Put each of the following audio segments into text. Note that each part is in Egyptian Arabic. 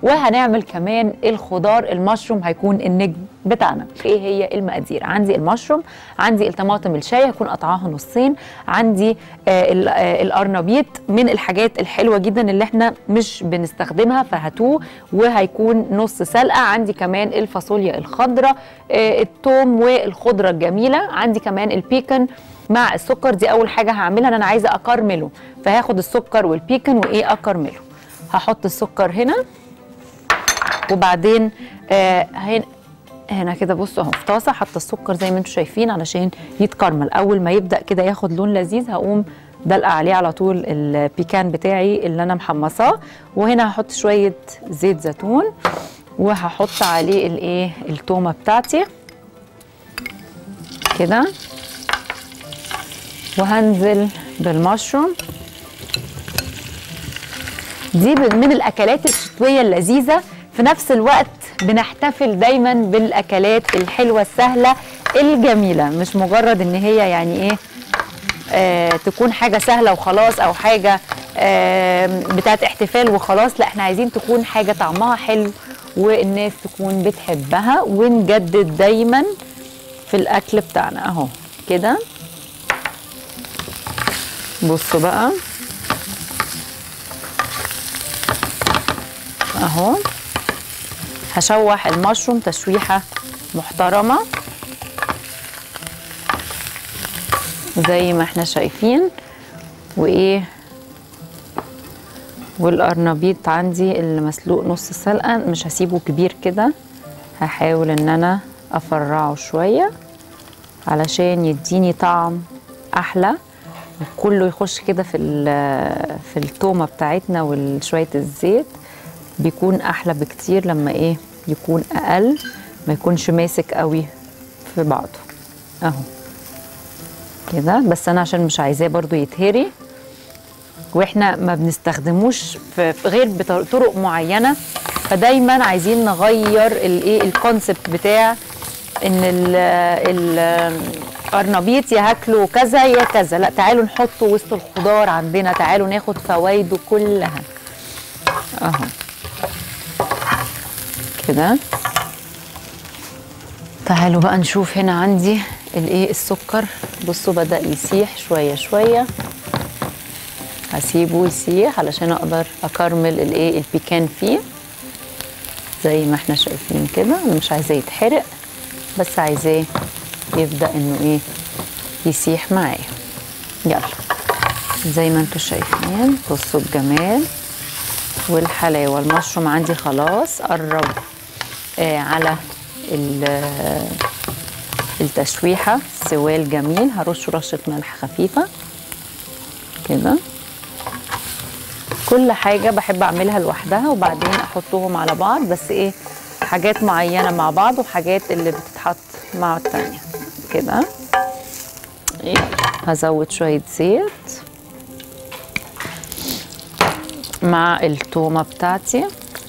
وهنعمل كمان الخضار المشروم هيكون النجم بتاعنا ايه هي المقادير عندي المشروم عندي الطماطم الشاي هكون قطعاها نصين عندي آه ال- آه القرنبيط من الحاجات الحلوه جدا اللي احنا مش بنستخدمها فهاتوه وهيكون نص سلقه عندي كمان الفاصوليا الخضراء آه الثوم والخضره الجميله عندي كمان البيكن مع السكر دي اول حاجه هعملها ان انا عايزه اكرمله فهاخد السكر والبيكن وايه اكرمله هحط السكر هنا وبعدين آه هنا هنا كده بصوا اهو في طاسه حاطه السكر زي ما انتم شايفين علشان يتكرمل اول ما يبدا كده ياخد لون لذيذ هقوم دلقه عليه على طول البيكان بتاعي اللي انا محمصاه وهنا هحط شويه زيت زيتون وهحط عليه الايه التومه بتاعتي كده وهنزل بالمشروم دي من الاكلات الشتويه اللذيذه في نفس الوقت بنحتفل دايما بالاكلات الحلوه السهله الجميله مش مجرد ان هي يعني ايه آه تكون حاجه سهله وخلاص او حاجه آه بتاعت احتفال وخلاص لا احنا عايزين تكون حاجه طعمها حلو والناس تكون بتحبها ونجدد دايما في الاكل بتاعنا اهو كده بصوا بقى اهو هشوح المشروم تشويحه محترمه زي ما احنا شايفين وايه والقرنبيط عندي اللي مسلوق نص سلقه مش هسيبه كبير كده هحاول ان انا افرعه شويه علشان يديني طعم احلى كله يخش كده في ال- في التومه بتاعتنا وشويه الزيت بيكون احلى بكتير لما ايه يكون اقل ما يكونش ماسك قوي في بعضه اهو كده بس انا عشان مش عايزاه برضو يتهري واحنا ما بنستخدموش في في غير بطرق معينه فدايما عايزين نغير الايه الكونسبت بتاع ان ال ال قرنبيط يا هاكله كذا يا كذا لا تعالوا نحطه وسط الخضار عندنا تعالوا ناخد فوائده كلها اهو كده تعالوا بقى نشوف هنا عندي الايه السكر بصوا بدأ يسيح شوية شوية هسيبه يسيح علشان اقدر اكرمل الايه البيكان فيه زي ما احنا شايفين كده انا مش عايزاه يتحرق بس عايزاه يبدأ انه ايه يسيح معايا يلا زي ما انتم شايفين بصوا الجمال والحلاوه المشروم عندي خلاص قرب آه على ال- التشويحه سوال جميل هرش رشه ملح خفيفه كده كل حاجه بحب اعملها لوحدها وبعدين احطهم على بعض بس ايه حاجات معينه مع بعض وحاجات اللي بتتحط مع التانيه كده إيه. هزود شويه زيت مع التومه بتاعتي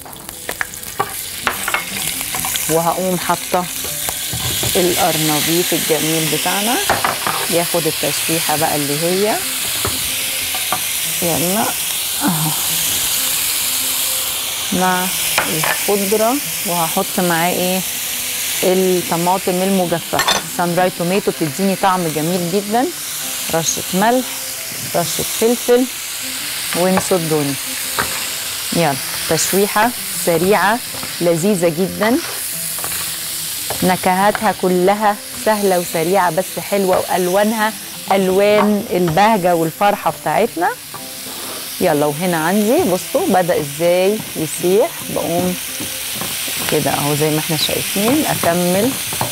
وهقوم حاطه القرنبيط الجميل بتاعنا ياخد التشويحه بقى اللي هي يلا اهو مع الخضره وهحط معاه ايه الطماطم المجففه ساندراي توميتو بتديني طعم جميل جدا رشه ملح رشه فلفل ونصدوني يلا تشويحه سريعه لذيذه جدا نكهاتها كلها سهله وسريعه بس حلوه والوانها الوان البهجه والفرحه بتاعتنا يلا وهنا عندي بصوا بدا ازاي يسيح بقوم كده اهو زي ما احنا شايفين اكمل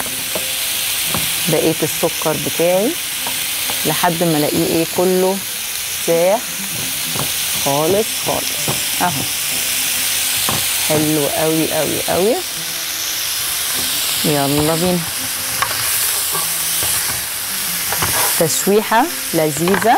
بقيه السكر بتاعي لحد ما الاقيه ايه كله ساح خالص خالص اهو حلو قوي قوي قوي يلا بينا تشويحه لذيذه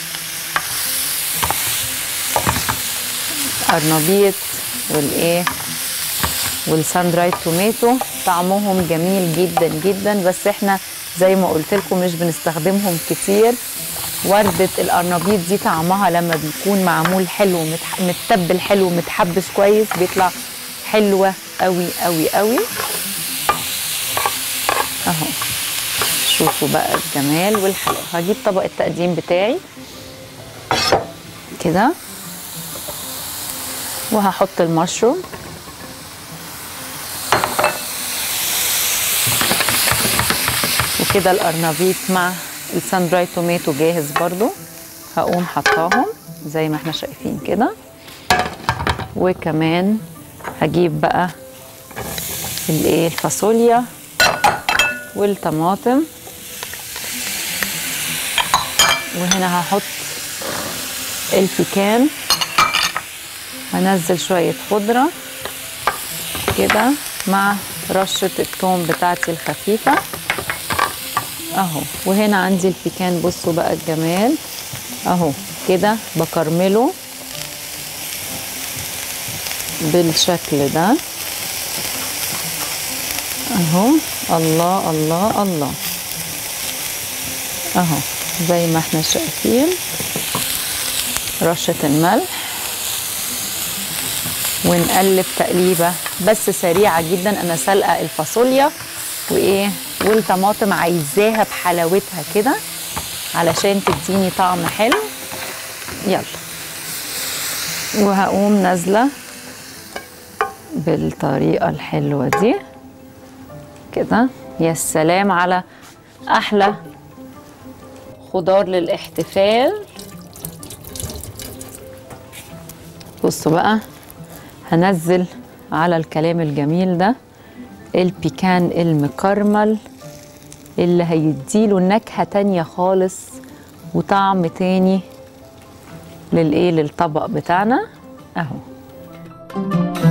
قرنبيط والايه والساندرايد توميتو طعمهم جميل جدا جدا بس احنا زي ما قلت لكم مش بنستخدمهم كتير وردة القرنبيط دي طعمها لما بيكون معمول حلو متح... متبل حلو متحبس كويس بيطلع حلوه قوي قوي قوي اهو شوفوا بقى الجمال والحلاوه هجيب طبق التقديم بتاعي كده وهحط المشروم وكده القرنبيط مع السان دراي توماتو جاهز برضو هقوم حطاهم زي ما احنا شايفين كده وكمان هجيب بقى الايه الفاصوليا والطماطم وهنا هحط البيكان هنزل شوية خضرة كده مع رشة الثوم بتاعتي الخفيفة اهو وهنا عندي البيكان بصوا بقى الجمال اهو كده بكرمله بالشكل ده اهو الله الله الله اهو زي ما احنا شايفين رشة الملح ونقلب تقليبة بس سريعة جدا انا سلقة الفاصوليا وايه والطماطم عايزاها بحلاوتها كده علشان تديني طعم حلو يلا وهقوم نازله بالطريقه الحلوه دي كده يا سلام على احلى خضار للاحتفال بصوا بقى هنزل على الكلام الجميل ده البيكان المكرمل اللي هيديله نكهة تانية خالص وطعم تاني للايه للطبق بتاعنا اهو